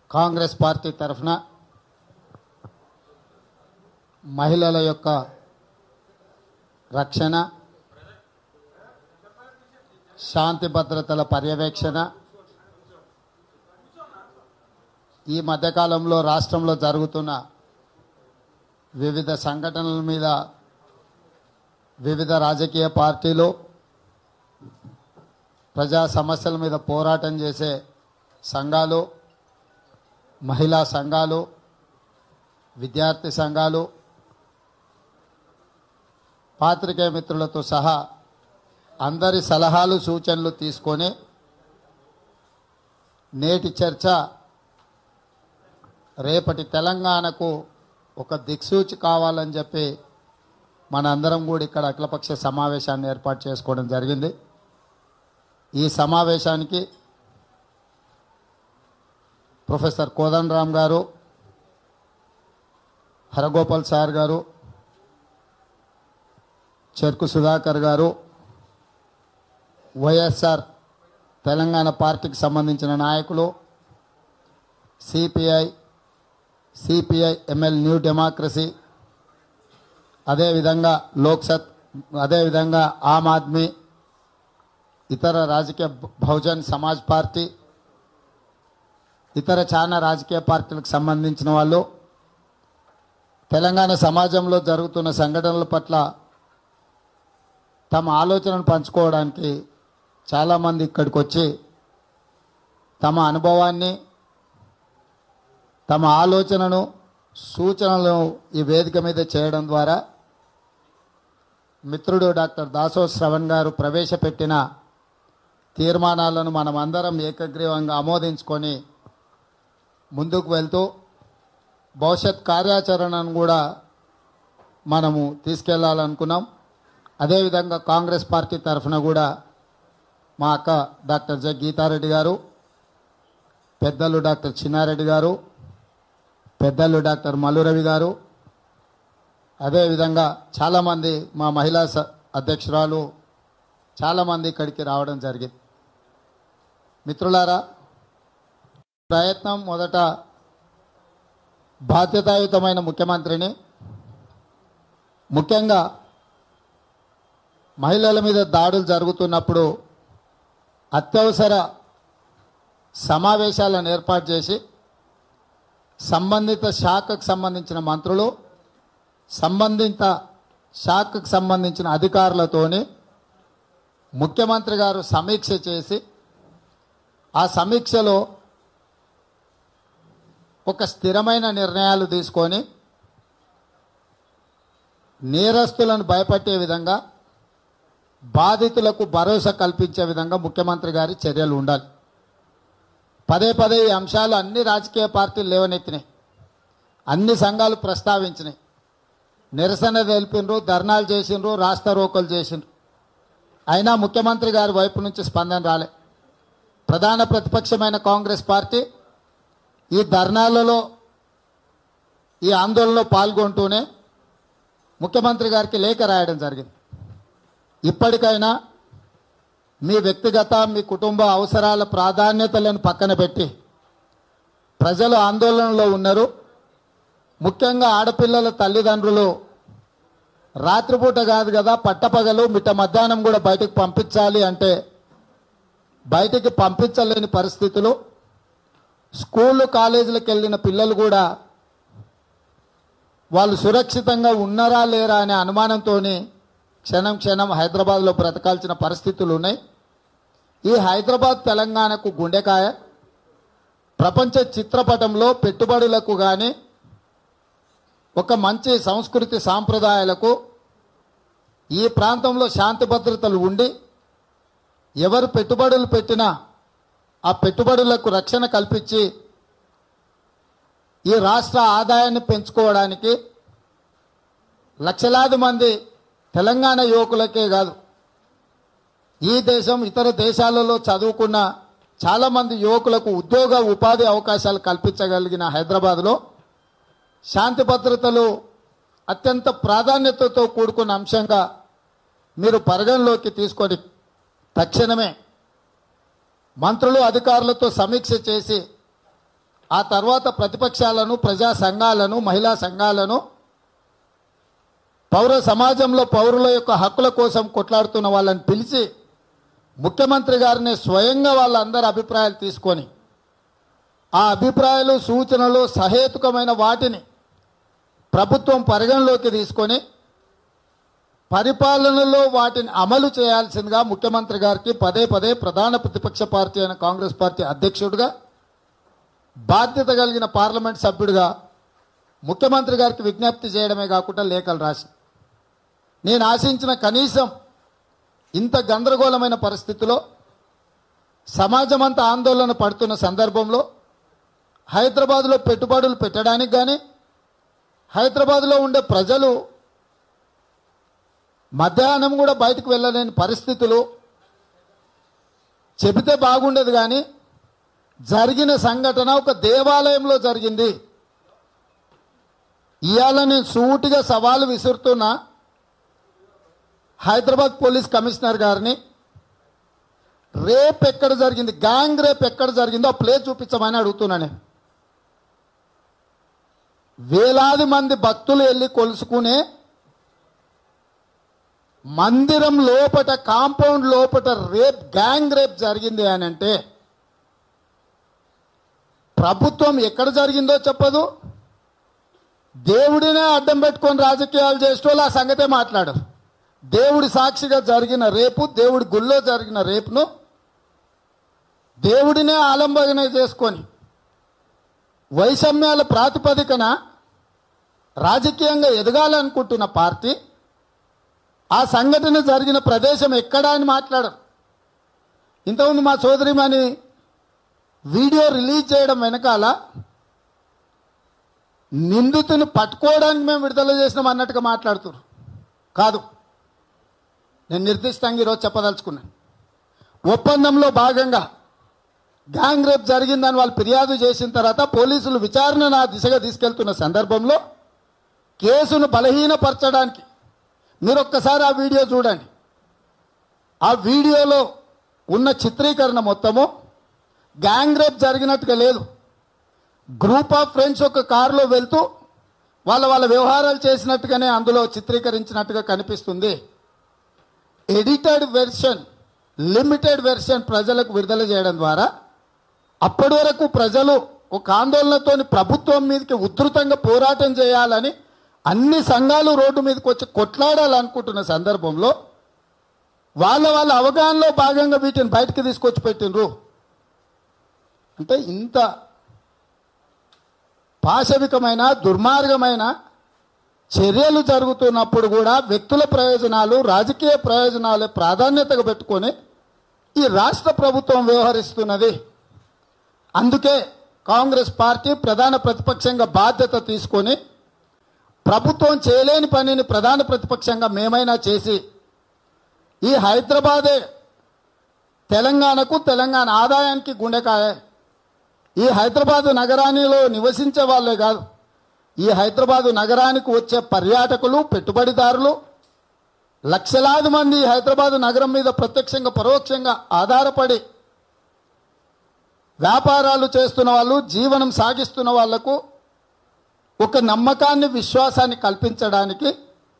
Congress party తరఫున మహిళల యొక్క రక్షణ శాంతి భద్రతల పర్యవేక్షణ ఈ మధ్యకాలంలో రాష్ట్రంలో జరుగుతున్న వివిధ సంఘటనల మీద వివిధ రాజకీయ పార్టీలు ప్రజా సమస్యల మీద పోరాటం చేసే సంఘాలు మహిళా సంఘాలు విద్యార్థి సంఘాలు పాత్రికేయ మిత్రులతో సహా అందరి సలహాలు సూచనలు తీసుకొని నేటి చర్చ రేపటి తెలంగాణకు ఒక దిక్సూచి కావాలని చెప్పి మనందరం కూడా ఇక్కడ అఖిలపక్ష సమావేశాన్ని ఏర్పాటు చేసుకోవడం జరిగింది ఈ సమావేశానికి ప్రొఫెసర్ కోదండరామ్ గారు హరగోపాల్ సార్ గారు చెరుకు సుధాకర్ గారు వైఎస్ఆర్ తెలంగాణ పార్టీకి సంబంధించిన నాయకులు CPI CPI ML new democracy అదేవిధంగా లోక్సత్ అదేవిధంగా ఆమ్ ఆద్మీ ఇతర రాజకీయ బహుజన్ సమాజ్ పార్టీ ఇతర చాలా రాజకీయ పార్టీలకు సంబంధించిన వాళ్ళు తెలంగాణ సమాజంలో జరుగుతున్న సంఘటనల పట్ల తమ ఆలోచనను పంచుకోవడానికి చాలామంది ఇక్కడికి వచ్చి తమ అనుభవాన్ని తమ ఆలోచనను సూచనలను ఈ వేదిక మీద చేయడం ద్వారా మిత్రుడు డాక్టర్ దాసో శ్రవణ్ గారు ప్రవేశపెట్టిన తీర్మానాలను మనమందరం ఏకగ్రీవంగా ఆమోదించుకొని ముందుకు వెళ్తూ భవిష్యత్ కార్యాచరణను కూడా మనము తీసుకెళ్లాలనుకున్నాం అదేవిధంగా కాంగ్రెస్ పార్టీ తరఫున కూడా మా అక్క డాక్టర్ జె గీతారెడ్డి గారు పెద్దలు డాక్టర్ చిన్నారెడ్డి గారు పెద్దలు డాక్టర్ మల్లురవి గారు అదేవిధంగా చాలామంది మా మహిళా స- అధ్యక్షురాలు చాలామంది ఇక్కడికి రావడం జరిగింది మిత్రులారా ప్రయత్నం మొదట బాధ్యతాయుతమైన ముఖ్యమంత్రిని ముఖ్యంగా మహిళల మీద దాడులు జరుగుతున్నప్పుడు అత్యవసర సమావేశాలను ఏర్పాటు చేసి సంబంధిత శాఖకు సంబంధించిన మంత్రులు సంబంధిత శాఖకు సంబంధించిన అధికారులతోని ముఖ్యమంత్రి గారు సమీక్ష చేసి ఆ సమీక్షలో ఒక స్థిరమైన నిర్ణయాలు తీసుకొని నేరస్తులను భయపెట్టే విధంగా బాధితులకు భరోసా కల్పించే విధంగా ముఖ్యమంత్రి గారి చర్యలు ఉండాలి పదే పదే ఈ అంశాలు అన్ని రాజకీయ పార్టీలు లేవనెత్తినాయి అన్ని సంఘాలు ప్రస్తావించినాయి నిరసన తెలిపినరు ధర్నాలు చేసిండ్రు రాస్తా రోకలు చేసిండ్రు అయినా ముఖ్యమంత్రి గారి వైపు నుంచి స్పందన రాలే ప్రధాన ప్రతిపక్షమైన కాంగ్రెస్ పార్టీ ఈ ధర్నాలలో ఈ ఆందోళనలో పాల్గొంటూనే ముఖ్యమంత్రి గారికి లేఖ రాయడం జరిగింది ఇప్పటికైనా మీ వ్యక్తిగత మీ కుటుంబ అవసరాల ప్రాధాన్యతలను పక్కన పెట్టి ప్రజలు ఆందోళనలో ఉన్నారు ముఖ్యంగా ఆడపిల్లల తల్లిదండ్రులు రాత్రిపూట కాదు కదా పట్టపగలు మిట్ట మధ్యాహ్నం కూడా బయటకు పంపించాలి అంటే బయటికి పంపించలేని పరిస్థితులు స్కూళ్ళు కాలేజీలకు వెళ్ళిన పిల్లలు కూడా వాళ్ళు సురక్షితంగా ఉన్నారా లేరా అనే అనుమానంతో క్షణం క్షణం హైదరాబాద్లో బ్రతకాల్సిన పరిస్థితులు ఉన్నాయి ఈ హైదరాబాద్ తెలంగాణకు గుండెకాయ ప్రపంచ చిత్రపటంలో పెట్టుబడులకు కానీ ఒక మంచి సంస్కృతి సాంప్రదాయాలకు ఈ ప్రాంతంలో శాంతి భద్రతలు ఉండి ఎవరు పెట్టుబడులు పెట్టినా ఆ పెట్టుబడులకు రక్షణ కల్పించి ఈ రాష్ట్ర ఆదాయాన్ని పెంచుకోవడానికి లక్షలాది మంది తెలంగాణ యువకులకే కాదు ఈ దేశం ఇతర దేశాలలో చదువుకున్న చాలామంది యువకులకు ఉద్యోగ ఉపాధి అవకాశాలు కల్పించగలిగిన హైదరాబాద్లో శాంతి భద్రతలు అత్యంత ప్రాధాన్యతతో కూడుకున్న అంశంగా మీరు పరిగణలోకి తీసుకొని తక్షణమే మంత్రులు అధికారులతో సమీక్ష చేసి ఆ తర్వాత ప్రతిపక్షాలను ప్రజా సంఘాలను మహిళా సంఘాలను పౌర సమాజంలో పౌరుల యొక్క హక్కుల కోసం కొట్లాడుతున్న వాళ్ళని పిలిచి ముఖ్యమంత్రి గారిని స్వయంగా వాళ్ళందరి అభిప్రాయాలు తీసుకొని ఆ అభిప్రాయాలు సూచనలు సహేతుకమైన వాటిని ప్రభుత్వం పరిగణలోకి తీసుకొని పరిపాలనలో వాటిని అమలు చేయాల్సిందిగా ముఖ్యమంత్రి గారికి పదే పదే ప్రధాన ప్రతిపక్ష పార్టీ అయిన కాంగ్రెస్ పార్టీ అధ్యక్షుడిగా బాధ్యత కలిగిన పార్లమెంట్ సభ్యుడిగా ముఖ్యమంత్రి గారికి విజ్ఞప్తి చేయడమే కాకుండా లేఖలు రాసి నేను ఆశించిన కనీసం ఇంత గందరగోళమైన పరిస్థితిలో సమాజం అంతా ఆందోళన పడుతున్న సందర్భంలో హైదరాబాద్లో పెట్టుబడులు పెట్టడానికి కానీ హైదరాబాద్లో ఉండే ప్రజలు మధ్యాహ్నం కూడా బయటకు వెళ్ళలేని పరిస్థితులు చెబితే బాగుండేది కానీ జరిగిన సంఘటన ఒక దేవాలయంలో జరిగింది ఇవాళ నేను సూటిగా సవాలు విసురుతున్నా హైదరాబాద్ పోలీస్ కమిషనర్ గారిని రేప్ ఎక్కడ జరిగింది గ్యాంగ్ రేప్ ఎక్కడ జరిగిందో ఆ ప్లేస్ చూపించమని అడుగుతున్నా నేను వేలాది మంది భక్తులు వెళ్ళి కొలుసుకునే మందిరం లోపట కాంపౌండ్ లోపట రేప్ గ్యాంగ్ రేప్ జరిగింది అని అంటే ప్రభుత్వం ఎక్కడ జరిగిందో చెప్పదు దేవుడినే అడ్డం పెట్టుకొని రాజకీయాలు చేసేటోళ్ళు ఆ సంగతే మాట్లాడరు దేవుడి సాక్షిగా జరిగిన రేపు దేవుడి గుళ్ళో జరిగిన రేపును దేవుడినే ఆలంబన చేసుకొని వైషమ్యాల ప్రాతిపదికన రాజకీయంగా ఎదగాలనుకుంటున్న పార్టీ ఆ సంఘటన జరిగిన ప్రదేశం ఎక్కడా అని మాట్లాడరు ఇంతకుముందు మా సోదరిమని వీడియో రిలీజ్ చేయడం వెనకాల నిందితుని పట్టుకోవడానికి మేము విడుదల చేసినాం అన్నట్టుగా మాట్లాడుతున్నారు కాదు నేను నిర్దిష్టంగా ఈరోజు చెప్పదలుచుకున్నాను ఒప్పందంలో భాగంగా గ్యాంగ్ రేప్ జరిగిందని వాళ్ళు ఫిర్యాదు చేసిన తర్వాత పోలీసులు విచారణ నా దిశగా తీసుకెళ్తున్న సందర్భంలో కేసును బలహీనపరచడానికి మీరు ఒక్కసారి ఆ వీడియో చూడండి ఆ వీడియోలో ఉన్న చిత్రీకరణ మొత్తము గ్యాంగ్ రేప్ జరిగినట్టుగా లేదు గ్రూప్ ఆఫ్ ఫ్రెండ్స్ ఒక కారులో వెళ్తూ వాళ్ళ వాళ్ళ వ్యవహారాలు చేసినట్టుగానే అందులో చిత్రీకరించినట్టుగా కనిపిస్తుంది ఎడిటెడ్ వెర్షన్ లిమిటెడ్ వెర్షన్ ప్రజలకు విడుదల చేయడం ద్వారా అప్పటి వరకు ప్రజలు ఒక ఆందోళనతోని ప్రభుత్వం మీదకి ఉధృతంగా పోరాటం చేయాలని అన్ని సంఘాలు రోడ్డు మీదకి వచ్చి కొట్లాడాలనుకుంటున్న సందర్భంలో వాళ్ళ వాళ్ళ అవగాహనలో భాగంగా వీటిని బయటకు తీసుకొచ్చి పెట్టినరు అంటే ఇంత పాశవికమైన దుర్మార్గమైన చర్యలు జరుగుతున్నప్పుడు కూడా వ్యక్తుల ప్రయోజనాలు రాజకీయ ప్రయోజనాలు ప్రాధాన్యతగా పెట్టుకొని ఈ రాష్ట్ర ప్రభుత్వం వ్యవహరిస్తున్నది అందుకే కాంగ్రెస్ పార్టీ ప్రధాన ప్రతిపక్షంగా బాధ్యత తీసుకొని ప్రభుత్వం చేయలేని పనిని ప్రధాన ప్రతిపక్షంగా మేమైనా చేసి ఈ హైదరాబాదే తెలంగాణకు తెలంగాణ ఆదాయానికి గుండెకాయ ఈ హైదరాబాదు నగరానిలో నివసించే వాళ్ళే కాదు ఈ హైదరాబాదు నగరానికి వచ్చే పర్యాటకులు పెట్టుబడిదారులు లక్షలాది మంది ఈ హైదరాబాదు నగరం మీద ప్రత్యక్షంగా పరోక్షంగా ఆధారపడి వ్యాపారాలు చేస్తున్న వాళ్ళు జీవనం సాగిస్తున్న వాళ్లకు ఒక నమ్మకాన్ని విశ్వాసాన్ని కల్పించడానికి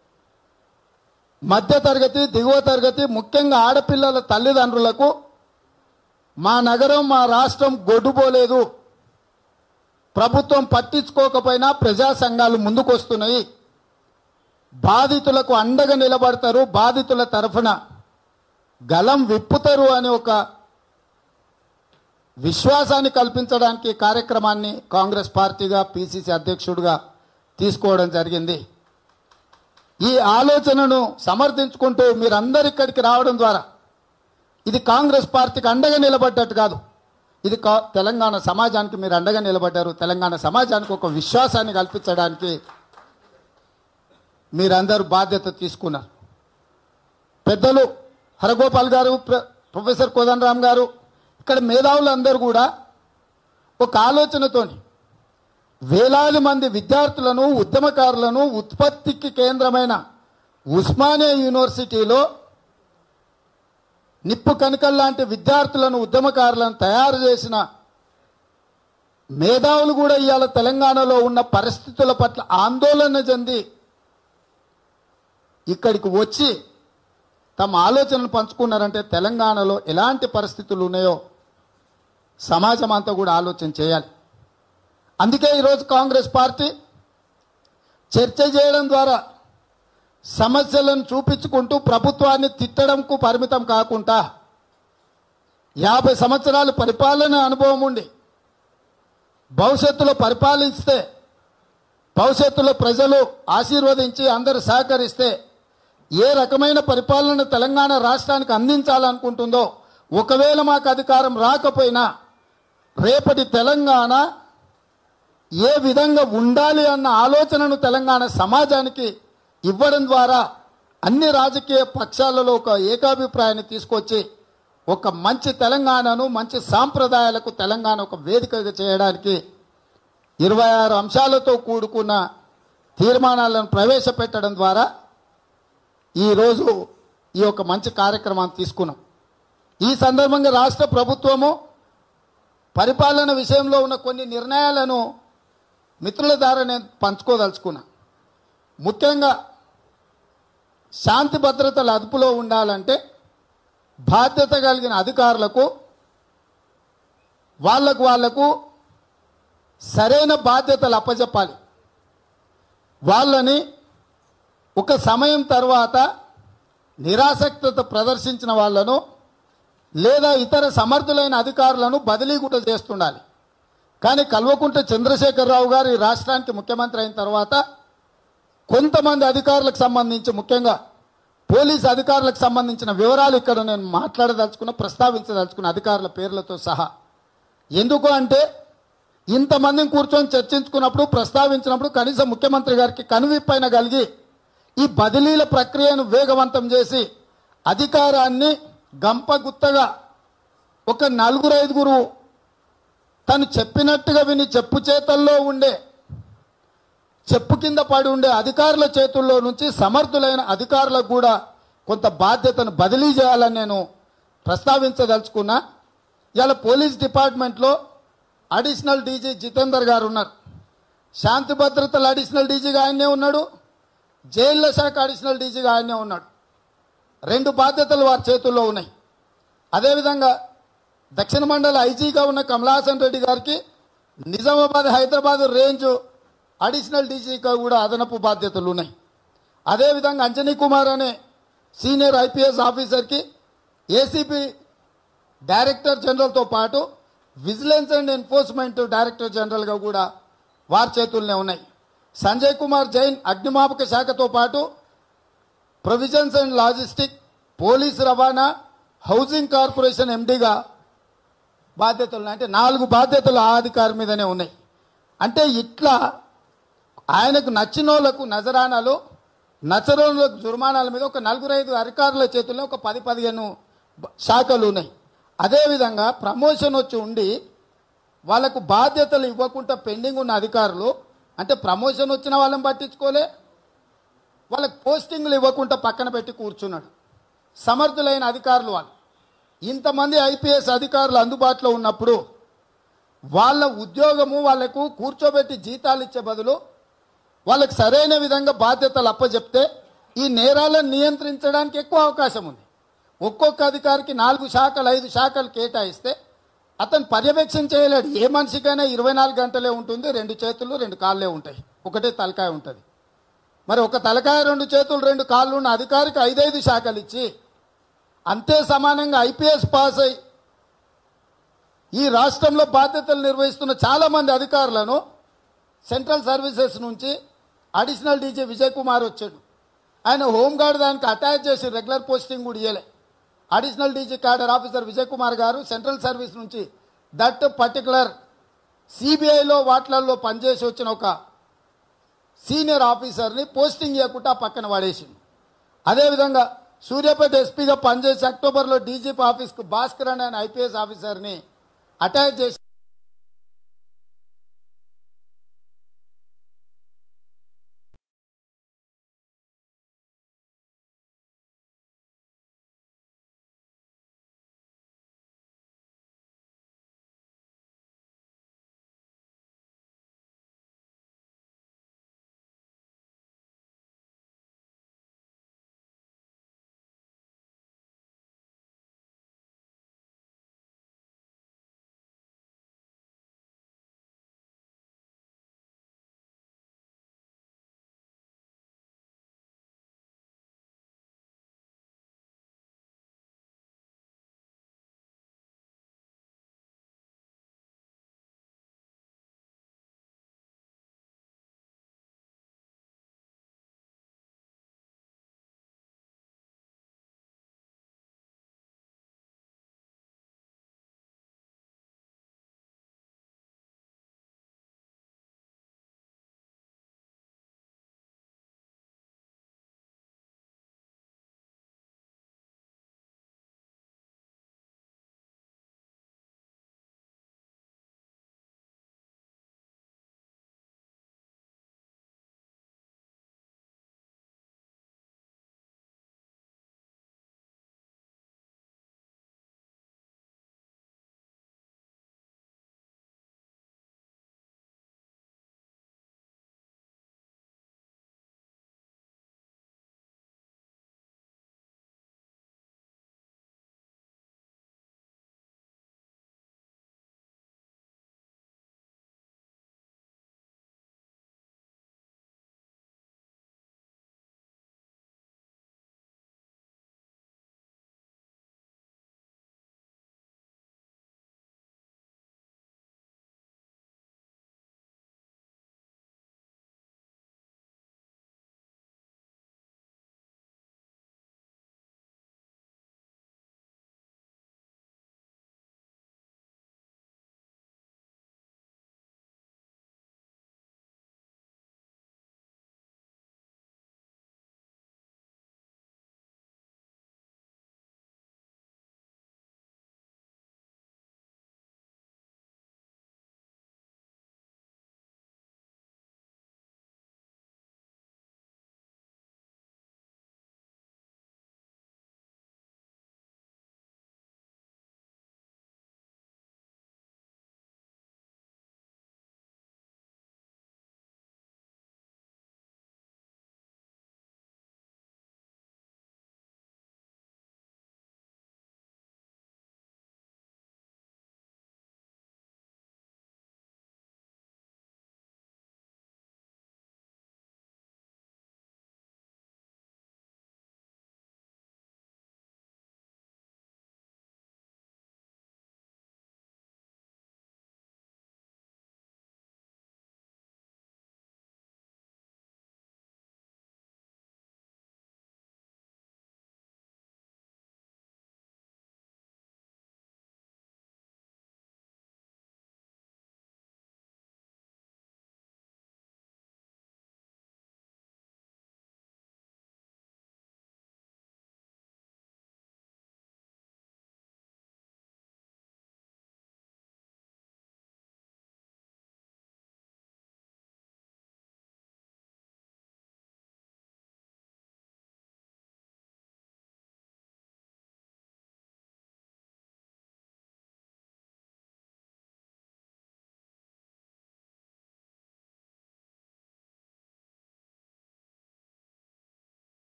మధ్యతరగతి దిగువ తరగతి ముఖ్యంగా ఆడపిల్లల తల్లిదండ్రులకు మా నగరం మా రాష్ట్రం గొడ్డుపోలేదు ప్రభుత్వం పట్టించుకోకపోయినా ప్రజా సంఘాలు ముందుకొస్తున్నాయి బాధితులకు అండగా నిలబడతారు బాధితుల తరఫున గలం విప్పుతారు అని ఒక విశ్వాసాన్ని కల్పించడానికి ఈ కార్యక్రమాన్ని కాంగ్రెస్ పార్టీగా పిసిసి అధ్యక్షుడిగా తీసుకోవడం జరిగింది ఈ ఆలోచనను సమర్థించుకుంటూ మీరందరు ఇక్కడికి రావడం ద్వారా ఇది కాంగ్రెస్ పార్టీకి అండగా నిలబడ్డట్టు కాదు ఇది కా తెలంగాణ సమాజానికి మీరు అండగా నిలబడ్డారు తెలంగాణ సమాజానికి ఒక విశ్వాసాన్ని కల్పించడానికి మీరందరూ బాధ్యత తీసుకున్నారు పెద్దలు హరగోపాల్ గారు ప్ర- ప్రొఫెసర్ కోదండరామ్ గారు ఇక్కడ మేధావులందరూ కూడా ఒక ఆలోచనతోని వేలాది మంది విద్యార్థులను ఉద్యమకారులను ఉత్పత్తికి కేంద్రమైన ఉస్మానియా యూనివర్సిటీలో నిప్పు కణికల్ లాంటి విద్యార్థులను ఉద్యమకారులను తయారు చేసిన మేధావులు కూడా ఇవాళ తెలంగాణలో ఉన్న పరిస్థితుల పట్ల ఆందోళన చెంది ఇక్కడికి వచ్చి తమ ఆలోచనలు పంచుకున్నారంటే తెలంగాణలో ఎలాంటి పరిస్థితులు ఉన్నాయో సమాజం అంతా కూడా ఆలోచన చేయాలి అందుకే ఈరోజు కాంగ్రెస్ పార్టీ చర్చ చేయడం ద్వారా సమస్యలను చూపించుకుంటూ ప్రభుత్వాన్ని తిట్టడంకు పరిమితం కాకుండా యాభై సంవత్సరాలు పరిపాలన అనుభవం ఉండి భవిష్యత్తులో పరిపాలిస్తే భవిష్యత్తులో ప్రజలు ఆశీర్వదించి అందరూ సహకరిస్తే ఏ రకమైన పరిపాలన తెలంగాణ రాష్ట్రానికి అందించాలనుకుంటుందో ఒకవేళ మాకు అధికారం రాకపోయినా రేపటి తెలంగాణ ఏ విధంగా ఉండాలి అన్న ఆలోచనను తెలంగాణ సమాజానికి ఇవ్వడం ద్వారా అన్ని రాజకీయ పక్షాలలో ఒక ఏకాభిప్రాయాన్ని తీసుకొచ్చి ఒక మంచి తెలంగాణను మంచి సాంప్రదాయాలకు తెలంగాణ ఒక వేదికగా చేయడానికి ఇరవై ఆరు అంశాలతో కూడుకున్న తీర్మానాలను ప్రవేశపెట్టడం ద్వారా ఈరోజు ఈ యొక్క మంచి కార్యక్రమాన్ని తీసుకున్నాం ఈ సందర్భంగా రాష్ట్ర ప్రభుత్వము పరిపాలన విషయంలో ఉన్న కొన్ని నిర్ణయాలను మిత్రుల ద్వారా నేను పంచుకోదలుచుకున్నా ముఖ్యంగా శాంతి భద్రతల అదుపులో ఉండాలంటే బాధ్యత కలిగిన అధికారులకు వాళ్ళకు వాళ్లకు సరైన బాధ్యతలు అప్పచెప్పాలి వాళ్ళని ఒక సమయం తర్వాత నిరాసక్తత ప్రదర్శించిన వాళ్ళను లేదా ఇతర సమర్థులైన అధికారులను బదిలీ కూడా చేస్తుండాలి కానీ కల్వకుంట్ల చంద్రశేఖరరావు గారు ఈ రాష్ట్రానికి ముఖ్యమంత్రి అయిన తర్వాత కొంతమంది అధికారులకు సంబంధించి ముఖ్యంగా పోలీస్ అధికారులకు సంబంధించిన వివరాలు ఇక్కడ నేను మాట్లాడదలుచుకున్న ప్రస్తావించదలుచుకున్న అధికారుల పేర్లతో సహా ఎందుకు అంటే ఇంతమందిని కూర్చొని చర్చించుకున్నప్పుడు ప్రస్తావించినప్పుడు కనీసం ముఖ్యమంత్రి గారికి కనువిప్పైన కలిగి ఈ బదిలీల ప్రక్రియను వేగవంతం చేసి అధికారాన్ని గంపగుత్తగా ఒక నలుగురు ఐదుగురు తను చెప్పినట్టుగా విని చెప్పు చేతల్లో ఉండే చెప్పు కింద పడి ఉండే అధికారుల చేతుల్లో నుంచి సమర్థులైన అధికారులకు కూడా కొంత బాధ్యతను బదిలీ చేయాలని నేను ప్రస్తావించదలుచుకున్నా ఇవాళ పోలీస్ డిపార్ట్మెంట్లో అడిషనల్ డీజీ జితేందర్ గారు ఉన్నారు శాంతి భద్రతల అడిషనల్ డీజీగా ఆయనే ఉన్నాడు జైళ్ల శాఖ అడిషనల్ డీజీగా ఆయనే ఉన్నాడు రెండు బాధ్యతలు వారి చేతుల్లో ఉన్నాయి అదేవిధంగా దక్షిణ మండల ఐజీగా ఉన్న కమలాసన్ రెడ్డి గారికి నిజామాబాద్ హైదరాబాద్ రేంజ్ అడిషనల్ డీజీగా కూడా అదనపు బాధ్యతలు ఉన్నాయి అదేవిధంగా అంజనీ కుమార్ అనే సీనియర్ ఐపీఎస్ ఆఫీసర్కి ఏసీపీ డైరెక్టర్ జనరల్తో పాటు విజిలెన్స్ అండ్ ఎన్ఫోర్స్మెంట్ డైరెక్టర్ జనరల్గా కూడా వారి చేతుల్లోనే ఉన్నాయి సంజయ్ కుమార్ జైన్ అగ్నిమాపక శాఖతో పాటు ప్రొవిజన్స్ అండ్ లాజిస్టిక్ పోలీస్ రవాణా హౌసింగ్ కార్పొరేషన్ ఎండీగా బాధ్యతలు ఉన్నాయి. అంటే నాలుగు బాధ్యతలు ఆ అధికారి మీదనే ఉన్నాయి అంటే ఇట్లా ఆయనకు నచ్చిన వాళ్ళకు నజరానాలు నచ్చరోళ్ళకు జుర్మానాల మీద ఒక నలుగురు ఐదు అధికారుల చేతుల్లో ఒక పది పదిహేను బ- శాఖలు ఉన్నాయి అదేవిధంగా ప్రమోషన్ వచ్చి ఉండి వాళ్ళకు బాధ్యతలు ఇవ్వకుండా పెండింగ్ ఉన్న అధికారులు అంటే ప్రమోషన్ వచ్చిన వాళ్ళని పట్టించుకోలే వాళ్ళకి పోస్టింగ్లు ఇవ్వకుండా పక్కన పెట్టి కూర్చున్నాడు సమర్థులైన అధికారులు వాళ్ళు ఇంతమంది ఐపీఎస్ అధికారులు అందుబాటులో ఉన్నప్పుడు వాళ్ళ ఉద్యోగము వాళ్లకు కూర్చోబెట్టి జీతాలు ఇచ్చే బదులు వాళ్ళకి సరైన విధంగా బాధ్యతలు అప్పచెప్తే ఈ నేరాలను నియంత్రించడానికి ఎక్కువ అవకాశం ఉంది ఒక్కొక్క అధికారికి నాలుగు శాఖలు ఐదు శాఖలు కేటాయిస్తే అతను పర్యవేక్షణ చేయలేడు ఏ మనిషికైనా ఇరవై నాలుగు గంటలే ఉంటుంది రెండు చేతులు రెండు కాళ్ళే ఉంటాయి ఒకటే తలకాయ ఉంటుంది మరి ఒక తలకాయ రెండు చేతులు రెండు కాళ్ళు ఉన్న అధికారికి ఐదైదు శాఖలు ఇచ్చి అంతే సమానంగా ఐపీఎస్ పాస్ అయి ఈ రాష్ట్రంలో బాధ్యతలు నిర్వహిస్తున్న చాలా మంది అధికారులను సెంట్రల్ సర్వీసెస్ నుంచి అడిషనల్ డీజీ విజయ్ కుమార్ వచ్చాడు ఆయన హోంగార్డ్ దానికి అటాచ్ చేసి రెగ్యులర్ పోస్టింగ్ కూడా ఇవ్వలే additional DG cadre officer Vijay Kumar గారు సెంట్రల్ సర్వీస్ నుంచి దట్ పర్టికులర్ సిబిఐలో వాటిలలో పనిచేసి వచ్చిన ఒక సీనియర్ ఆఫీసర్ని పోస్టింగ్ ఇవ్వకుండా పక్కన పడేసింది అదేవిధంగా సూర్యాపేట ఎస్పీగా పనిచేసి అక్టోబర్లో డీజీపీ ఆఫీస్కు భాస్కర్ అనే ఐపీఎస్ ఆఫీసర్ని అటాచ్ చేసి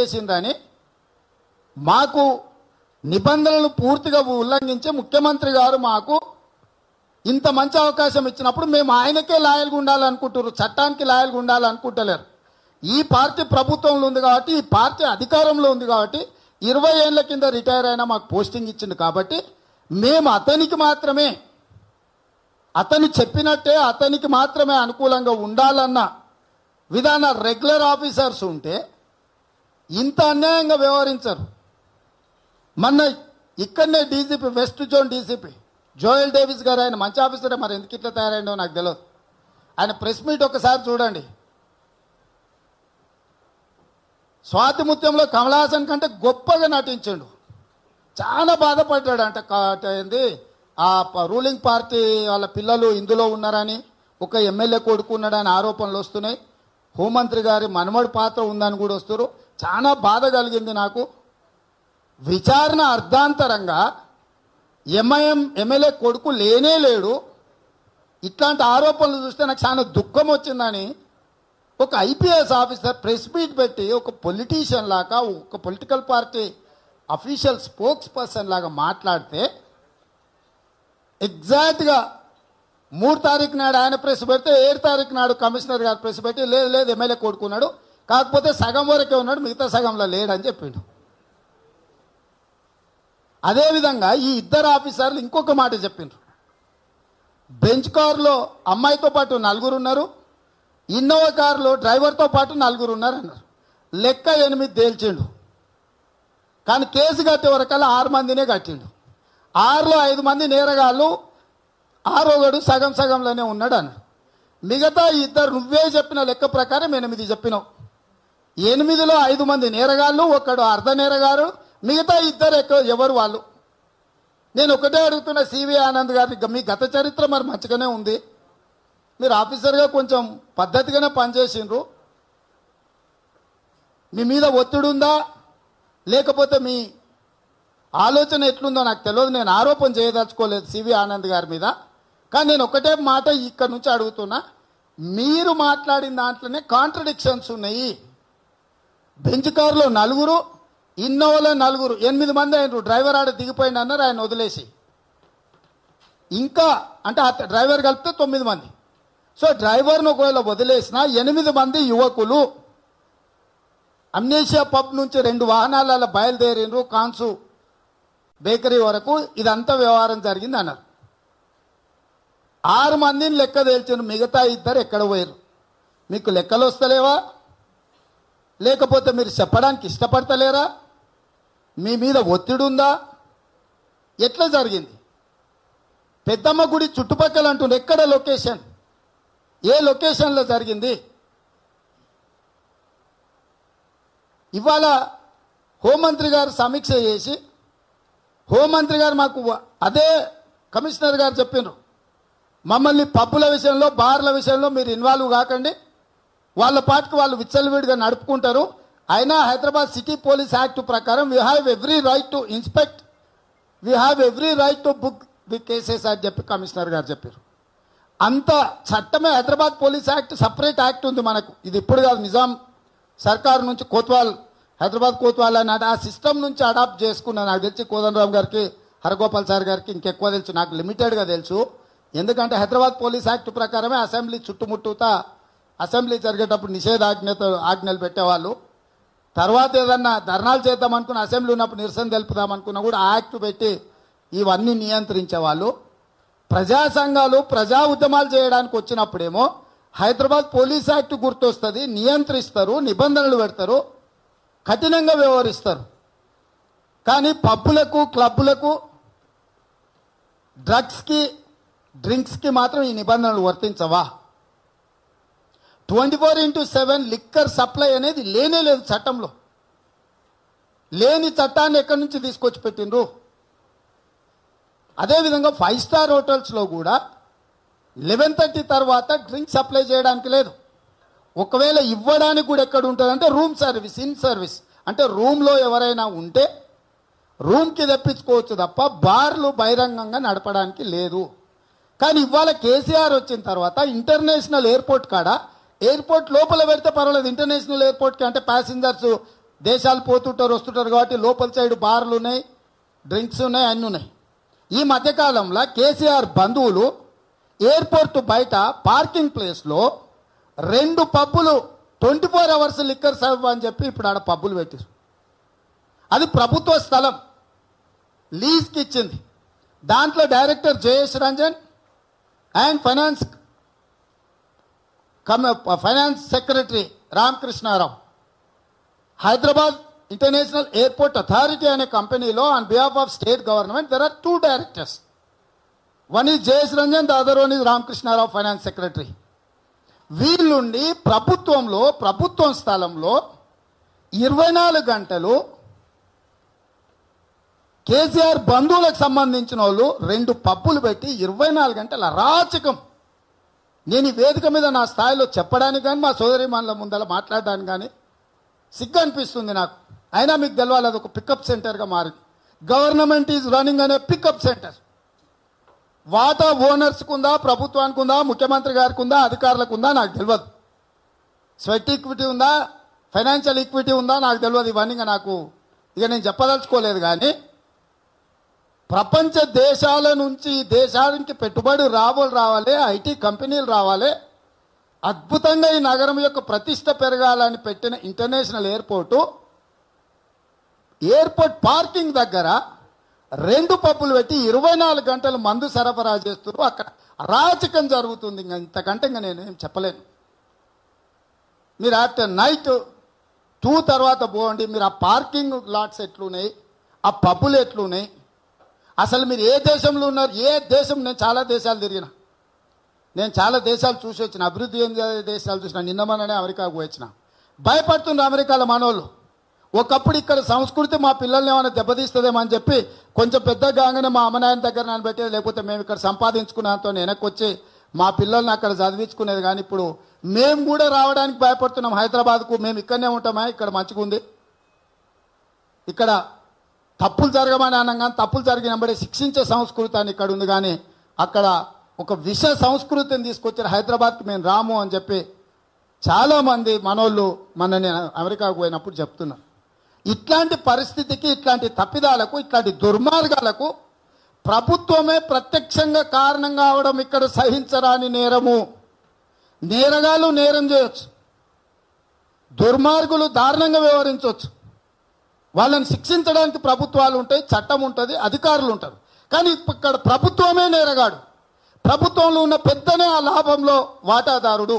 చేసిండ్రని మాకు నిబంధనలు పూర్తిగా ఉల్లంఘించి ముఖ్యమంత్రి గారు మాకు ఇంత మంచి అవకాశం ఇచ్చినప్పుడు మేము ఆయనకే లాయల్గా ఉండాలనుకుంటున్నారు చట్టానికి లాయల్గా ఉండాలనుకుంటలేరు ఈ పార్టీ ప్రభుత్వంలో ఉంది కాబట్టి ఈ పార్టీ అధికారంలో ఉంది కాబట్టి ఇరవై ఏళ్ల కింద రిటైర్ అయినా మాకు పోస్టింగ్ ఇచ్చింది కాబట్టి మేము అతనికి మాత్రమే అతను చెప్పినట్టే అతనికి మాత్రమే అనుకూలంగా ఉండాలన్న విధాన రెగ్యులర్ ఆఫీసర్స్ ఉంటే ఇంత అన్యాయంగా వ్యవహరించరు మొన్న ఇక్కడనే DGP west zone DCP Joel Davis గారు ఆయన మంచి ఆఫీసరే మరి ఎందుకు ఇట్లా తయారైండో నాకు తెలియదు ఆయన ప్రెస్ మీట్ ఒకసారి చూడండి స్వాతి ముత్యంలో కమల్ హాసన్ కంటే గొప్పగా నటించాడు చాలా బాధపడ్డాడు అంటే కా- ఏంది ఆ ప- రూలింగ్ పార్టీ వాళ్ళ పిల్లలు ఇందులో ఉన్నారని ఒక ఎమ్మెల్యే కొడుకు ఉన్నాడని ఆరోపణలు వస్తున్నాయి హోంమంత్రి గారి మనమడి పాత్ర ఉందని కూడా వస్తారు చాలా బాధ కలిగింది నాకు విచారణ అర్ధాంతరంగా ఎంఐఎం ఎమ్మెల్యే కొడుకు లేనే లేడు ఇట్లాంటి ఆరోపణలు చూస్తే నాకు చాలా దుఃఖం వచ్చిందని ఒక ఐపీఎస్ ఆఫీసర్ ప్రెస్ మీట్ పెట్టి ఒక పొలిటీషియన్ లాగా ఒక political party official spokesperson లాగా మాట్లాడితే ఎగ్జాక్ట్గా మూడు తారీఖు నాడు ఆయన ప్రెస్ పెడితే ఏడు తారీఖు నాడు కమిషనర్ గారు ప్రెస్ పెట్టి లేదు లేదు ఎమ్మెల్యే కొడుకున్నాడు కాకపోతే సగం వరకే ఉన్నాడు మిగతా సగంలో లేడని చెప్పిండు అదేవిధంగా ఈ ఇద్దరు ఆఫీసర్లు ఇంకొక మాట చెప్పిండ్రు బెంచ్ కారులో అమ్మాయితో పాటు నలుగురు ఉన్నారు ఇన్నోవా కారులో డ్రైవర్తో పాటు నలుగురు ఉన్నారు అన్నారు లెక్క ఎనిమిది తేల్చిండు కానీ కేసు కట్టే వరకల్లా ఆరు మందినే కట్టిండు ఆరులో ఐదు మంది నేరగాళ్ళు ఆరోగడు సగం సగంలోనే ఉన్నాడు అన్నాడు మిగతా ఇద్దరు నువ్వే చెప్పిన లెక్క ప్రకారం ఎనిమిది చెప్పినావు ఎనిమిదిలో ఐదు మంది నేరగాళ్ళు ఒకడు అర్ధ నేరగారు మిగతా ఇద్దరు ఎక్కువ ఎవరు వాళ్ళు నేను ఒకటే అడుగుతున్న సివి ఆనంద్ గారిని గ- మీ గత చరిత్ర మరి మంచిగానే ఉంది మీరు ఆఫీసర్గా కొంచెం పద్ధతిగానే పనిచేసిండ్రు మీ మీద ఒత్తిడి ఉందా లేకపోతే మీ ఆలోచన ఎట్లుందో నాకు తెలియదు నేను ఆరోపణ చేయదలుచుకోలేదు సివి ఆనంద్ గారి మీద కానీ నేను ఒకటే మాట ఇక్కడ నుంచి అడుగుతున్నా మీరు మాట్లాడిన దాంట్లోనే కాంట్రడిక్షన్స్ ఉన్నాయి బెంచ్ కారులో నలుగురు ఇన్నోవాలో నలుగురు ఎనిమిది మంది అయినరు డ్రైవర్ ఆడ దిగిపోయింది అన్నారు ఆయన వదిలేసి ఇంకా అంటే ఆ డ్రైవర్ కలిపితే తొమ్మిది మంది సో డ్రైవర్ను ఒకవేళ వదిలేసిన ఎనిమిది మంది యువకులు అమ్నేషియా పబ్ నుంచి రెండు వాహనాలలో బయలుదేరిండ్రు కాన్సు బేకరీ వరకు ఇదంతా వ్యవహారం జరిగింది అన్నారు ఆరు మందిని లెక్క తేల్చిన మిగతా ఇద్దరు ఎక్కడ పోయారు మీకు లెక్కలు వస్తలేవా లేకపోతే మీరు చెప్పడానికి ఇష్టపడతలేరా మీ మీద ఒత్తిడి ఉందా ఎట్లా జరిగింది పెద్దమ్మ గుడి చుట్టుపక్కల అంటుండే ఎక్కడ లొకేషన్ ఏ లొకేషన్లో జరిగింది ఇవాళ హోంమంత్రి గారు సమీక్ష చేసి హోంమంత్రి గారు మాకు అదే కమిషనర్ గారు చెప్పినారు మమ్మల్ని పబ్బుల విషయంలో బార్ల విషయంలో మీరు ఇన్వాల్వ్ కాకండి వాళ్ళ పాటికి వాళ్ళు విచ్చలవిడిగా నడుపుకుంటారు అయినా హైదరాబాద్ సిటీ పోలీస్ యాక్ట్ ప్రకారం we have every right to inspect we have every right to book the cases అని చెప్పి కమిషనర్ గారు చెప్పారు అంత చట్టమే Hyderabad police act separate act ఉంది మనకు ఇది ఇప్పుడు కాదు నిజాం సర్కార్ నుంచి కోత్వాల్ హైదరాబాద్ కోత్వాల్ అని ఆ సిస్టమ్ నుంచి అడాప్ట్ చేసుకున్నా నాకు తెలిసి కోదండరామ్ గారికి హరగోపాల్ సార్ గారికి ఇంకెక్కువ తెలుసు నాకు లిమిటెడ్గా తెలుసు ఎందుకంటే హైదరాబాద్ పోలీస్ యాక్ట్ ప్రకారమే అసెంబ్లీ చుట్టుముట్టుతా అసెంబ్లీ జరిగేటప్పుడు నిషేధాజ్ఞతో ఆజ్ఞలు పెట్టేవాళ్ళు తర్వాత ఏదన్నా ధర్నాలు చేద్దాం అనుకున్న అసెంబ్లీ ఉన్నప్పుడు నిరసన తెలుపుదాం అనుకున్నా కూడా ఆ యాక్ట్ పెట్టి ఇవన్నీ నియంత్రించేవాళ్ళు ప్రజా సంఘాలు ప్రజా ఉద్యమాలు చేయడానికి వచ్చినప్పుడేమో హైదరాబాద్ పోలీస్ యాక్ట్ గుర్తొస్తుంది నియంత్రిస్తారు నిబంధనలు పెడతారు కఠినంగా వ్యవహరిస్తారు కానీ పబ్బులకు క్లబ్బులకు డ్రగ్స్కి డ్రింక్స్కి మాత్రం ఈ నిబంధనలు వర్తించవా twenty four into seven liquor supply అనేది లేనే లేదు చట్టంలో లేని చట్టాన్ని ఎక్కడి నుంచి తీసుకొచ్చి పెట్టిండ్రు అదేవిధంగా ఫైవ్ స్టార్ హోటల్స్లో కూడా లెవెన్ థర్టీ తర్వాత డ్రింక్ సప్లై చేయడానికి లేదు ఒకవేళ ఇవ్వడానికి కూడా ఎక్కడ ఉంటుంది అంటే రూమ్ సర్వీస్ ఇన్ సర్వీస్ అంటే రూమ్లో ఎవరైనా ఉంటే రూమ్కి తెప్పించుకోవచ్చు తప్ప బార్లు బహిరంగంగా నడపడానికి లేదు కానీ ఇవాళ కేసీఆర్ వచ్చిన తర్వాత ఇంటర్నేషనల్ ఎయిర్పోర్ట్ కాడ ఎయిర్పోర్ట్ లోపల పెడితే పర్వాలేదు ఇంటర్నేషనల్ ఎయిర్పోర్ట్కి అంటే ప్యాసింజర్స్ దేశాలు పోతుంటారు వస్తుంటారు కాబట్టి లోపల సైడ్ బార్లు ఉన్నాయి డ్రింక్స్ ఉన్నాయి అన్నీ ఉన్నాయి ఈ మధ్యకాలంలో కేసీఆర్ బంధువులు ఎయిర్పోర్ట్ బయట పార్కింగ్ ప్లేస్లో రెండు పబ్బులు twenty four hours liquor serve అని చెప్పి ఇప్పుడు ఆడ పబ్బులు పెట్టారు అది ప్రభుత్వ స్థలం లీజ్కి ఇచ్చింది దాంట్లో director Jayesh Ranjan and finance cum finance secretary Ramakrishna Rao Hyderabad international airport authority అనే కంపెనీలో on behalf of state government there are two directors one is Jayesh Ranjan the other one is Ramakrishna Rao finance secretary వీళ్ళుండి ప్రభుత్వంలో ప్రభుత్వం స్థలంలో ఇరవై నాలుగు గంటలు కేసీఆర్ బంధువులకు సంబంధించిన వాళ్ళు రెండు పబ్బులు పెట్టి ఇరవై నాలుగు గంటల అరాచకం నేను ఈ వేదిక మీద నా స్థాయిలో చెప్పడానికి కానీ మా సోదరి మనల ముందర మాట్లాడడానికి కానీ సిగ్గు అనిపిస్తుంది నాకు అయినా మీకు తెలవాలి అది ఒక పికప్ సెంటర్గా మారింది గవర్నమెంట్ ఈజ్ రన్నింగ్ అనే పికప్ సెంటర్ వాటా ఓనర్స్కి ఉందా ప్రభుత్వానికి ఉందా ముఖ్యమంత్రి గారికి ఉందా అధికారులకు ఉందా నాకు తెలియదు స్వెట్ ఈక్విటీ ఉందా ఫైనాన్షియల్ ఈక్విటీ ఉందా నాకు తెలియదు ఇవన్నీ ఇంకా నాకు ఇక నేను చెప్పదలుచుకోలేదు కానీ ప్రపంచ దేశాల నుంచి ఈ దేశానికి పెట్టుబడి రాబోలు రావాలి ఐటీ కంపెనీలు రావాలి అద్భుతంగా ఈ నగరం యొక్క ప్రతిష్ట పెరగాలని పెట్టిన ఇంటర్నేషనల్ ఎయిర్పోర్టు ఎయిర్పోర్ట్ పార్కింగ్ దగ్గర రెండు పప్పులు పెట్టి ఇరవై నాలుగు గంటలు మందు సరఫరా చేస్తున్నారు అక్కడ అరాచకం జరుగుతుంది ఇంకా ఇంతకంటే ఇంకా నేను ఏం చెప్పలేను మీరు ఆఫ్టర్ నైట్ టూ తర్వాత పోండి మీరు ఆ పార్కింగ్ లాట్స్ ఎట్లున్నాయి ఆ పబ్బులు ఎట్లున్నాయి అసలు మీరు ఏ దేశంలో ఉన్నారు ఏ దేశం నేను చాలా దేశాలు తిరిగిన నేను చాలా దేశాలు చూసి వచ్చిన అభివృద్ధి చెందే దేశాలు చూసిన నిన్న మొన్ననే అమెరికాకు వచ్చిన భయపడుతున్నారు అమెరికాలో మనోళ్ళు ఒకప్పుడు ఇక్కడ సంస్కృతి మా పిల్లల్ని ఏమైనా దెబ్బతీస్తుందేమో అని చెప్పి కొంచెం పెద్ద కాగానే మా అమ్మనాయన దగ్గర నన్ను పెట్టేది లేకపోతే మేము ఇక్కడ సంపాదించుకున్నంతో వెనక్కి వచ్చి మా పిల్లల్ని అక్కడ చదివించుకునేది కానీ ఇప్పుడు మేము కూడా రావడానికి భయపడుతున్నాం హైదరాబాద్కు మేము ఇక్కడనే ఉంటామా ఇక్కడ మంచిగా ఉంది ఇక్కడ తప్పులు జరగమని అన్నాం కానీ తప్పులు జరిగినప్పుడే శిక్షించే సంస్కృతి అని ఇక్కడ ఉంది కానీ అక్కడ ఒక విష సంస్కృతిని తీసుకొచ్చారు హైదరాబాద్కి మేము రాము అని చెప్పి చాలామంది మనోళ్ళు మనని అమెరికాకు పోయినప్పుడు చెప్తున్నారు ఇట్లాంటి పరిస్థితికి ఇట్లాంటి తప్పిదాలకు ఇట్లాంటి దుర్మార్గాలకు ప్రభుత్వమే ప్రత్యక్షంగా కారణం కావడం ఇక్కడ సహించరాని నేరము నేరగాలు నేరం చేయొచ్చు దుర్మార్గులు దారుణంగా వ్యవహరించవచ్చు వాళ్ళని శిక్షించడానికి ప్రభుత్వాలు ఉంటాయి చట్టం ఉంటుంది అధికారులు ఉంటారు కానీ ఇక్కడ ప్రభుత్వమే నేరగాడు ప్రభుత్వంలో ఉన్న పెద్దనే ఆ లాభంలో వాటాదారుడు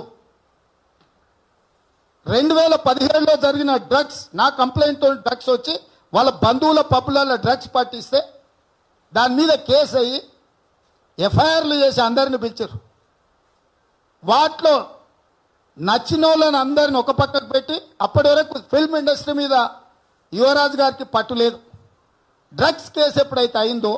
రెండు వేల పదిహేడులో జరిగిన డ్రగ్స్ నా కంప్లైంట్తో డ్రగ్స్ వచ్చి వాళ్ళ బంధువుల పప్పులలో డ్రగ్స్ పట్టిస్తే దాని మీద కేసు అయ్యి ఎఫ్ఐఆర్లు చేసి అందరిని పిలిచారు వాటిలో నచ్చిన వాళ్ళని అందరిని ఒక పక్కకు పెట్టి అప్పటి వరకు ఫిల్మ్ ఇండస్ట్రీ మీద యువరాజు గారికి పట్టు లేదు డ్రగ్స్ కేసు ఎప్పుడైతే అయిందో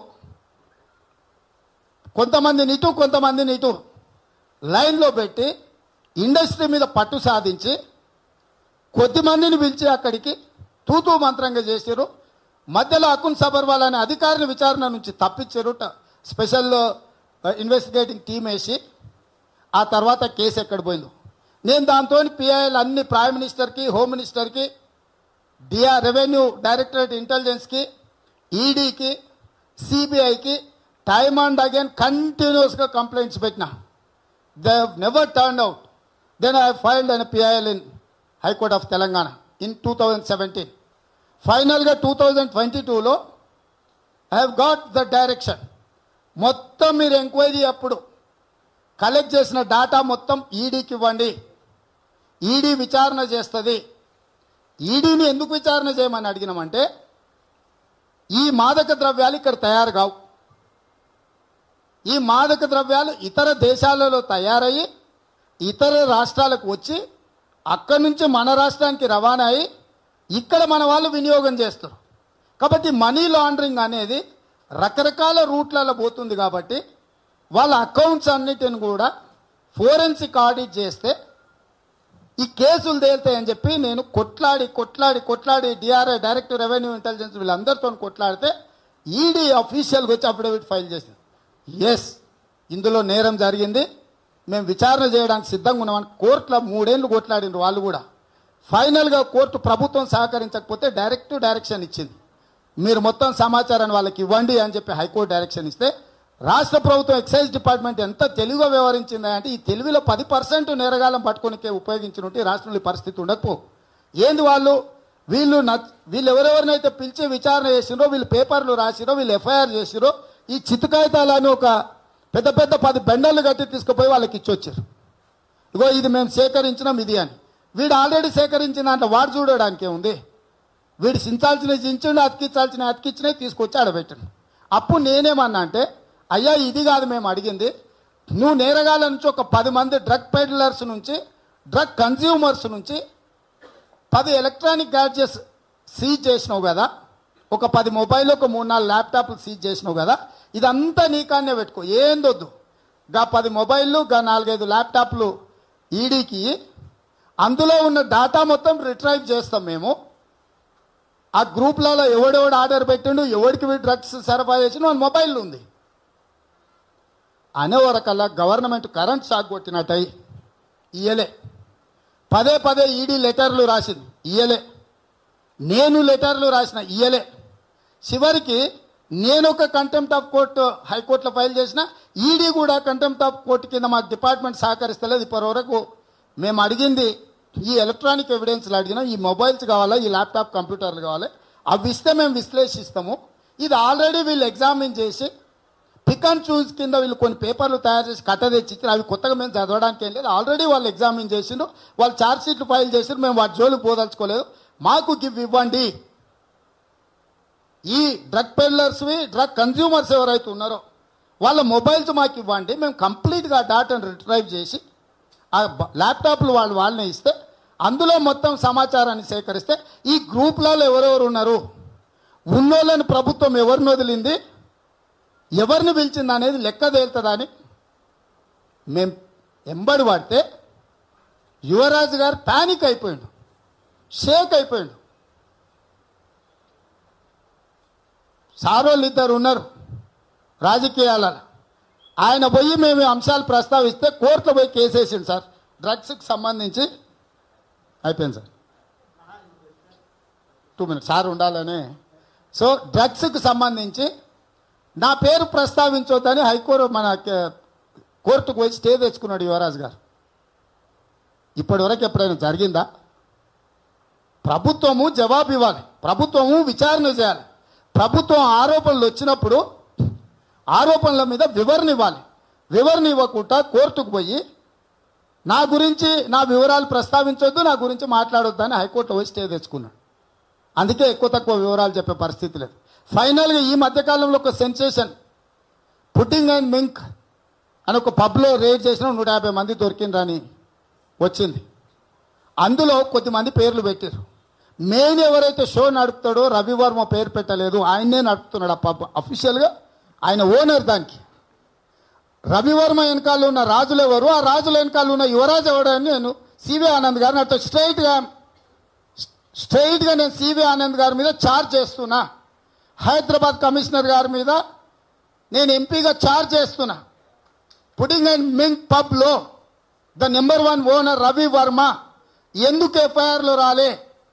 కొంతమందిని ఇటు కొంతమందిని ఇటు లైన్లో పెట్టి ఇండస్ట్రీ మీద పట్టు సాధించి కొద్ది మందిని పిలిచి అక్కడికి తూతూ మంత్రంగా చేశారు మధ్యలో అకున్ సబర్వాల్ అనే అధికారిని విచారణ నుంచి తప్పించారు ట- స్పెషల్ ఆ, ఇన్వెస్టిగేటింగ్ టీం వేసి ఆ తర్వాత కేసు ఎక్కడ పోయిందో నేను దాంతో పిఐఎల్ అన్ని ప్రైమ్ మినిస్టర్కి హోమ్ మినిస్టర్కి డిఆర్ రెవెన్యూ డైరెక్టరేట్ ఇంటెలిజెన్స్కి ఈడీకి సిబిఐకి టైమ్ అండ్ అగైన్ కంటిన్యూస్గా కంప్లైంట్స్ పెట్టిన they never turn out then I filed an PIL in high court of Telangana in two thousand seventeen ఫైనల్గా టూ థౌజండ్ ట్వంటీ టూలో I have got the direction మొత్తం మీరు enquiry అప్పుడు కలెక్ట్ చేసిన డాటా మొత్తం ఈడీకి ఇవ్వండి ఈడీ విచారణ చేస్తుంది ఈడీని ఎందుకు విచారణ చేయమని అడిగినామంటే ఈ మాదక ద్రవ్యాలు ఇక్కడ తయారు కావు ఈ మాదక ద్రవ్యాలు ఇతర దేశాలలో తయారయ్యి ఇతర రాష్ట్రాలకు వచ్చి అక్కడి నుంచి మన రాష్ట్రానికి రవాణా అయ్యి ఇక్కడ మన వాళ్ళు వినియోగం చేస్తారు కాబట్టి మనీ లాండరింగ్ అనేది రకరకాల రూట్లలో పోతుంది కాబట్టి వాళ్ళ అకౌంట్స్ అన్నిటిని కూడా ఫోరెన్సిక్ ఆడిట్ చేస్తే ఈ కేసులు తేలుతాయని చెప్పి నేను కొట్లాడి కొట్లాడి కొట్లాడి డిఆర్ఐ డైరెక్టర్ రెవెన్యూ ఇంటెలిజెన్స్ వీళ్ళందరితో కొట్లాడితే ఈడీ అఫీషియల్గా వచ్చి అఫిడవిట్ ఫైల్ చేసింది ఎస్ ఇందులో నేరం జరిగింది మేము విచారణ చేయడానికి సిద్ధంగా ఉన్నామని కోర్టులో మూడేళ్ళు కొట్లాడినారు వాళ్ళు కూడా ఫైనల్గా కోర్టు ప్రభుత్వం సహకరించకపోతే డైరెక్ట్ డైరెక్షన్ ఇచ్చింది మీరు మొత్తం సమాచారాన్ని వాళ్ళకి ఇవ్వండి అని చెప్పి హైకోర్టు డైరెక్షన్ ఇస్తే రాష్ట్ర ప్రభుత్వం ఎక్సైజ్ డిపార్ట్మెంట్ ఎంత తెలివిగా వ్యవహరించింది అంటే ఈ తెలివిలో పది పర్సెంట్ నేరగాలం పట్టుకోనికే ఉపయోగించినట్టు ఈ రాష్ట్రంలో ఈ పరిస్థితి ఉండకపో ఏంది వాళ్ళు వీళ్ళు నచ్ వీళ్ళు ఎవరెవరినైతే పిలిచి విచారణ చేసిరో వీళ్ళు పేపర్లు రాసిరో వీళ్ళు ఎఫ్ఐఆర్ చేసిరో ఈ చిత్తకాయితాలని ఒక పెద్ద పెద్ద పది బెండర్లు కట్టి తీసుకుపోయి వాళ్ళకి ఇచ్చొచ్చారు ఇగో ఇది మేము సేకరించినాం ఇది అని వీడు ఆల్రెడీ సేకరించిన అంటే వాడు చూడడానికి ఉంది వీడు చించాల్సిన చించండి అతికించాల్సిన అతికించినవి తీసుకొచ్చి ఆడబెట్టండి అప్పుడు నేనేమన్నా అంటే అయ్యా ఇది కాదు మేము అడిగింది నువ్వు నేరగాల నుంచి ఒక పది మంది డ్రగ్ పెడ్లర్స్ నుంచి డ్రగ్ కన్జ్యూమర్స్ నుంచి పది ఎలక్ట్రానిక్ గ్యాడ్జెట్స్ సీజ్ చేసినావు కదా ఒక పది మొబైల్ ఒక మూడు నాలుగు ల్యాప్టాప్లు సీజ్ చేసినావు కదా ఇదంతా నీకాన్నే పెట్టుకో ఏందొద్దు గా పది మొబైళ్ళు గా నాలుగైదు ల్యాప్టాప్లు ఈడీకి అందులో ఉన్న డాటా మొత్తం రిట్రైవ్ చేస్తాం మేము ఆ గ్రూప్లలో ఎవడెవడు ఆర్డర్ పెట్టిండు ఎవడికి డ్రగ్స్ సరఫరా చేసిన మన మొబైల్ ఉంది అనే వరకల్లా గవర్నమెంట్ కరెంట్ షాక్ కొట్టినట్టయి ఇయ్యలే పదే పదే ఈడీ లెటర్లు రాసింది ఇయ్యలే నేను లెటర్లు రాసిన ఇయ్యలే చివరికి నేను ఒక కంటెంప్ట్ ఆఫ్ కోర్టు హైకోర్టులో ఫైల్ చేసిన ఈడీ కూడా కంటెంప్ట్ ఆఫ్ కోర్టు కింద మా డిపార్ట్మెంట్ సహకరిస్తలేదు ఇప్పటి వరకు మేము అడిగింది ఈ ఎలక్ట్రానిక్ ఎవిడెన్స్లు అడిగినాం ఈ మొబైల్స్ కావాలా ఈ ల్యాప్టాప్ కంప్యూటర్లు కావాలి అవి ఇస్తే మేము విశ్లేషిస్తాము ఇది ఆల్రెడీ వీళ్ళు ఎగ్జామిన్ చేసి పిక్ అండ్ చూస్ కింద వీళ్ళు కొన్ని పేపర్లు తయారు చేసి కట్ట తెచ్చి ఇచ్చారు అవి కొత్తగా మేము చదవడానికి ఏం లేదు ఆల్రెడీ వాళ్ళు ఎగ్జామిన్ చేసిండ్రు వాళ్ళు ఛార్జ్ షీట్లు ఫైల్ చేసిండ్రు మేము వాటి జోలికి పోదలుచుకోలేదు మాకు గివ్ ఇవ్వండి ఈ డ్రగ్ పెడ్లర్స్వి డ్రగ్ కన్జ్యూమర్స్ ఎవరైతే ఉన్నారో వాళ్ళ మొబైల్స్ మాకు ఇవ్వండి మేము కంప్లీట్గా డాటాను రిట్రైవ్ చేసి ఆ బ- ల్యాప్టాప్లు వాళ్ళు వాళ్ళని ఇస్తే అందులో మొత్తం సమాచారాన్ని సేకరిస్తే ఈ గ్రూప్లలో ఎవరెవరు ఉన్నారు ఉన్నోళ్ళని ప్రభుత్వం ఎవరిని వదిలింది ఎవరిని పిలిచింది అనేది లెక్క తేలుతుందని మేం ఎంబడి పడితే యువరాజు గారు పానిక్ అయిపోయిండు షేక్ అయిపోయిండు సారోళ్ళు ఇద్దరు ఉన్నారు రాజకీయాలలో ఆయన పోయి మేము ఈ అంశాలు ప్రస్తావిస్తే కోర్టులో పోయి కేసు వేసిండు సార్ డ్రగ్స్కి సంబంధించి అయిపోయింది సార్ టూ మినిట్స్ సార్ ఉండాలని సో డ్రగ్స్కి సంబంధించి నా పేరు ప్రస్తావించొద్దని హైకోర్టు మన కే- కోర్టుకు పోయి స్టే తెచ్చుకున్నాడు యువరాజు గారు ఇప్పటివరకు ఎప్పుడైనా జరిగిందా ప్రభుత్వము జవాబు ఇవ్వాలి ప్రభుత్వము విచారణ చేయాలి ప్రభుత్వం ఆరోపణలు వచ్చినప్పుడు ఆరోపణల మీద వివరణ ఇవ్వాలి వివరణ ఇవ్వకుండా కోర్టుకు పోయి నా గురించి నా వివరాలు ప్రస్తావించొద్దు నా గురించి మాట్లాడొద్దని హైకోర్టు పోయి స్టే తెచ్చుకున్నాడు అందుకే ఎక్కువ తక్కువ వివరాలు చెప్పే పరిస్థితి లేదు ఫైనల్గా ఈ మధ్యకాలంలో ఒక సెన్సేషన్ పుట్టింగ్ అండ్ మింక్ అని ఒక పబ్లో రేడ్ చేసిన నూట యాభై మంది దొరికిండ్రని వచ్చింది అందులో కొద్దిమంది పేర్లు పెట్టారు మెయిన్ ఎవరైతే షో నడుపుతాడో రవివర్మ పేరు పెట్టలేదు ఆయన్నే నడుపుతున్నాడు ఆ పబ్ అఫీషియల్గా ఆయన ఓనర్ దానికి రవివర్మ వెనకాల ఉన్న రాజులు ఎవరు ఆ రాజుల వెనకాల ఉన్న యువరాజు ఎవడు అని నేను సివి ఆనంద్ గారు నాతో స్ట్రైట్గా స్ట్రైట్గా నేను సివి ఆనంద్ గారి మీద ఛార్జ్ చేస్తున్నా హైదరాబాద్ కమిషనర్ గారి మీద నేను ఎంపీగా ఛార్జ్ చేస్తున్నా పుడింగ్ అండ్ మింక్ పబ్లో the number one owner Ravi Verma ఎందుకు ఎఫ్ఐఆర్లో రాలే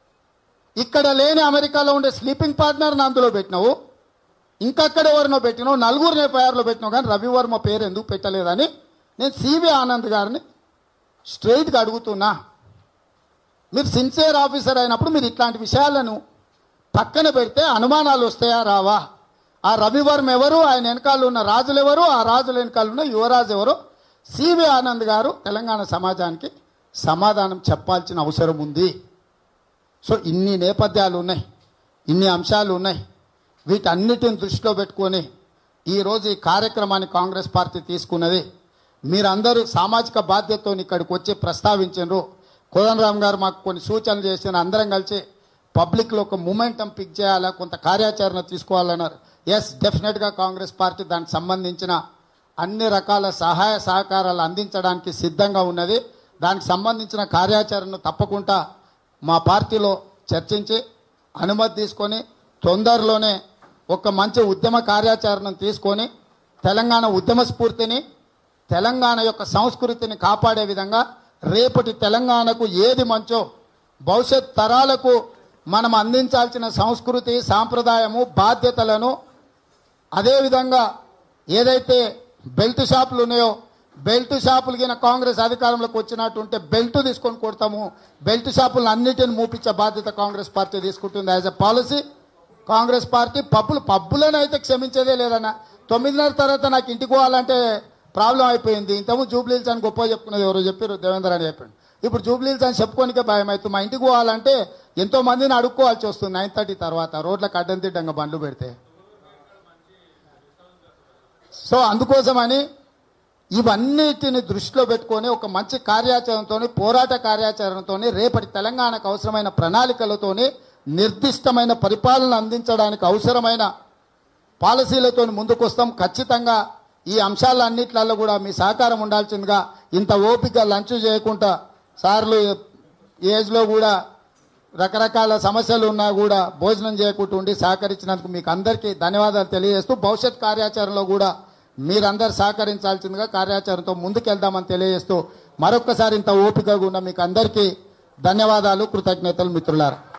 ఇక్కడ లేని అమెరికాలో ఉండే స్లీపింగ్ పార్ట్నర్ని అందులో పెట్టినావు ఇంకక్కడ ఎవరినో పెట్టినావు నలుగురిని ఎఫ్ఐఆర్లో పెట్టినావు కానీ రవి వర్మ పేరు ఎందుకు పెట్టలేదని నేను సివి ఆనంద్ గారిని స్ట్రైట్గా అడుగుతున్నా మీరు సిన్సియర్ ఆఫీసర్ అయినప్పుడు మీరు ఇట్లాంటి విషయాలను పక్కన పెడితే అనుమానాలు వస్తాయా రావా ఆ రవివర్మ ఎవరు ఆయన వెనకాల ఉన్న రాజులు ఎవరు ఆ రాజుల వెనకాల ఉన్న యువరాజు ఎవరు సివి ఆనంద్ గారు తెలంగాణ సమాజానికి సమాధానం చెప్పాల్సిన అవసరం ఉంది సో ఇన్ని నేపథ్యాలు ఉన్నాయి ఇన్ని అంశాలు ఉన్నాయి వీటన్నిటిని దృష్టిలో పెట్టుకొని ఈరోజు ఈ కార్యక్రమాన్ని కాంగ్రెస్ పార్టీ తీసుకున్నది మీరందరూ సామాజిక బాధ్యతతో ఇక్కడికి వచ్చి ప్రస్తావించారు కోదండరామ్ గారు మాకు కొన్ని సూచనలు చేసిన అందరం కలిసి పబ్లిక్లో ఒక మూమెంటం పిక్ చేయాలా కొంత కార్యాచరణ తీసుకోవాలన్నారు ఎస్ డెఫినెట్గా కాంగ్రెస్ పార్టీ దానికి సంబంధించిన అన్ని రకాల సహాయ సహకారాలు అందించడానికి సిద్ధంగా ఉన్నది దానికి సంబంధించిన కార్యాచరణను తప్పకుండా మా పార్టీలో చర్చించి అనుమతి తీసుకొని తొందరలోనే ఒక మంచి ఉద్యమ కార్యాచరణను తీసుకొని తెలంగాణ ఉద్యమ స్ఫూర్తిని తెలంగాణ యొక్క సంస్కృతిని కాపాడే విధంగా రేపటి తెలంగాణకు ఏది మంచో భవిష్యత్ తరాలకు మనం అందించాల్సిన సంస్కృతి సాంప్రదాయము బాధ్యతలను అదేవిధంగా ఏదైతే బెల్ట్ షాపులు ఉన్నాయో బెల్ట్ షాపులు గిన కాంగ్రెస్ అధికారంలోకి వచ్చినట్టుంటే బెల్ట్ తీసుకొని కొడతాము బెల్ట్ షాపులను అన్నిటిని మూపించే బాధ్యత కాంగ్రెస్ పార్టీ తీసుకుంటుంది as a policy Congress party పబ్బులు పబ్బులను అయితే క్షమించేదే లేదన్న తొమ్మిదిన్నర తర్వాత నాకు ఇంటికి పోవాలంటే ప్రాబ్లం అయిపోయింది ఇంతకు జూబ్లీల్స్ అని గొప్ప చెప్పుకునేది ఎవరో చెప్పారు దేవేంద్ర అని చెప్పాడు ఇప్పుడు జూబ్లీల్స్ అని చెప్పుకోనికే భయం అవుతుంది మా ఇంటికి పోవాలంటే ఎంతో మందిని అడుక్కోవాల్సి వస్తుంది నైన్ థర్టీ తర్వాత రోడ్లకు అడ్డం తిడ్డంగా బండ్లు పెడితే సో అందుకోసమని ఇవన్నిటిని దృష్టిలో పెట్టుకొని ఒక మంచి కార్యాచరణతో పోరాట కార్యాచరణతో రేపటి తెలంగాణకు అవసరమైన ప్రణాళికలతోని నిర్దిష్టమైన పరిపాలన అందించడానికి అవసరమైన పాలసీలతో ముందుకు వస్తాం ఖచ్చితంగా ఈ అంశాలన్నిట్లలో కూడా మీ సహకారం ఉండాల్సిందిగా ఇంత ఓపిక లంచ్ చేయకుండా సార్లు ఏజ్లో కూడా రకరకాల సమస్యలు ఉన్నా కూడా భోజనం చేయకుండా ఉండి సహకరించినందుకు మీకు అందరికీ ధన్యవాదాలు తెలియజేస్తూ భవిష్యత్ కార్యాచరణలో కూడా మీరందరు సహకరించాల్సిందిగా కార్యాచరణతో ముందుకెళ్దామని తెలియజేస్తూ మరొక్కసారి ఇంత ఓపికగా ఉన్న మీకు అందరికీ ధన్యవాదాలు కృతజ్ఞతలు మిత్రులారా